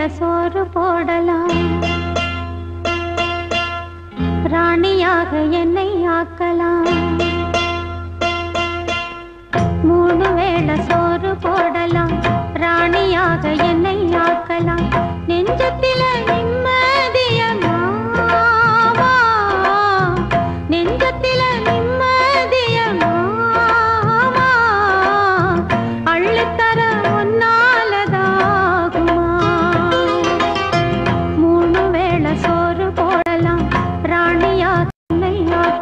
வேளை சோறு போடலாம் ராணியாக என்னை ஆக்கலாம் மூணு வேளை சோறு போடலாம் ராணியாக என்னை ஆக்கலாம் நெஞ்சத்தில நிம்மதிய மாமா நெஞ்சத்தில நிம்மதிய மாமா அள்ளித்தர ஒன்னாலதாகுமா மூணு வேளை சோறு போடலாம் ராணியாக என்னை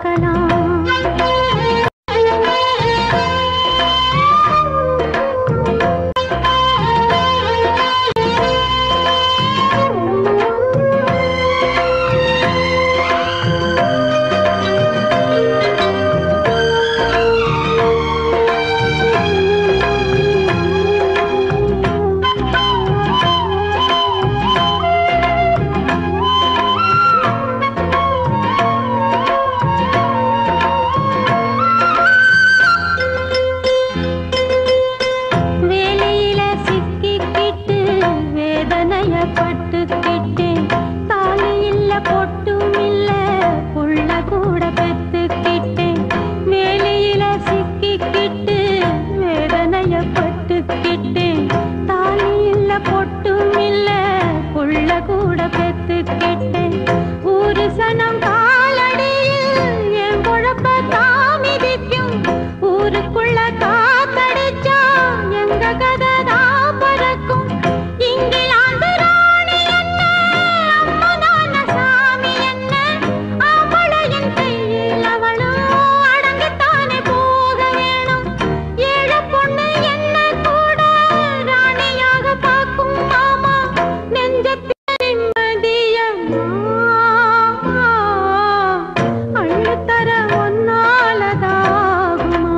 வேலையில சிக்கிக்கிட்டு வேதனைய பட்டுக்கிட்டேன் தாலி இல்ல பொட்டும் இல்ல புள்ள கூட பெத்துக்கிட்டேன் வேலையில சிக்கிக்கிட்டு வேதனைய பட்டுக்கிட்டேன் தாலி இல்ல பொட்டும் இல்ல புள்ள கூட பெத்துக்கிட்டேன் ஒரு சனம் காலடியில் என் குழப்ப தாமிதிக்கும் ஊருக்குள்ள காத்தடிச்சா எங்க கதை தான் பறக்கும் இங்கிலாந்து ராணி என்ன அம்மனான சாமி என்ன அவளையின் கையில் அவளும் அடங்கித்தானே போக வேணும் ஏழை பொண்ணு என்ன கூட ராணியாக பார்க்கும் மாமா நெஞ்சத்தில் நிம்மதிய மாமா அள்ளித்தர ஒன்னாலதாகுமா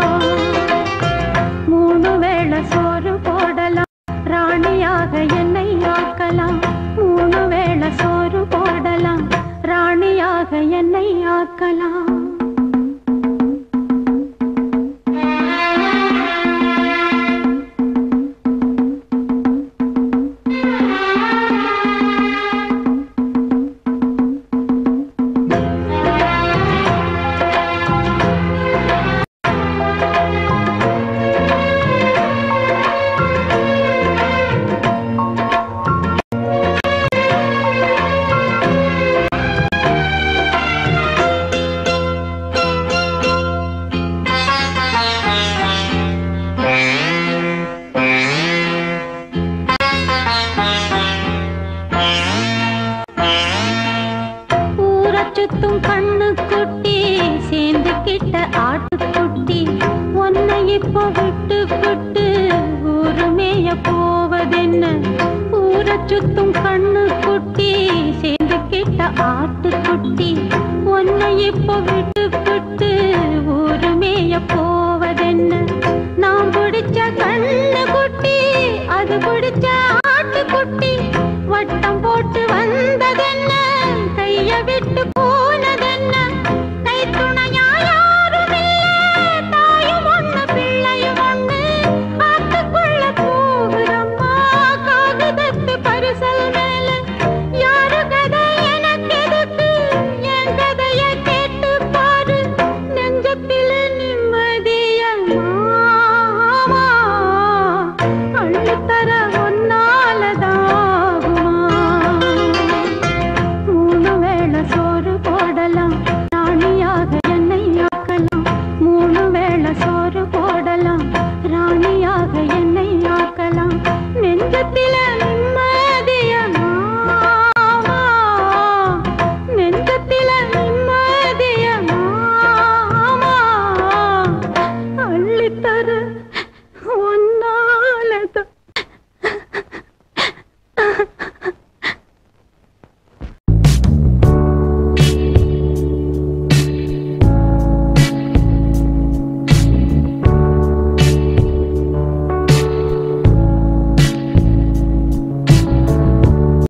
மூணு வேளை சோறு போடலாம் ராணியாக என்னை ஆக்கலாம் மூணு வேளை சோறு போடலாம் ராணியாக என்னை ஆக்கலாம் ஊரைச் சுத்தும் கண்ணு குட்டி சேர்ந்துக்கிட்ட ஆட்டுக்குட்டி உன்னை இப்போ விட்டு விட்டு ஊருமேய போவதென்ன ஊரைச் சுத்தும் கண்ணு குட்டி சேர்ந்துக்கிட்ட ஆட்டுக்குட்டி உன்னை இப்போ விட்டு விட்டு ஊருமேய போவதென்ன நான் பிடிச்ச கண்ணு குட்டி அது பிடிச்ச ஆட்டுக்குட்டி வட்டம்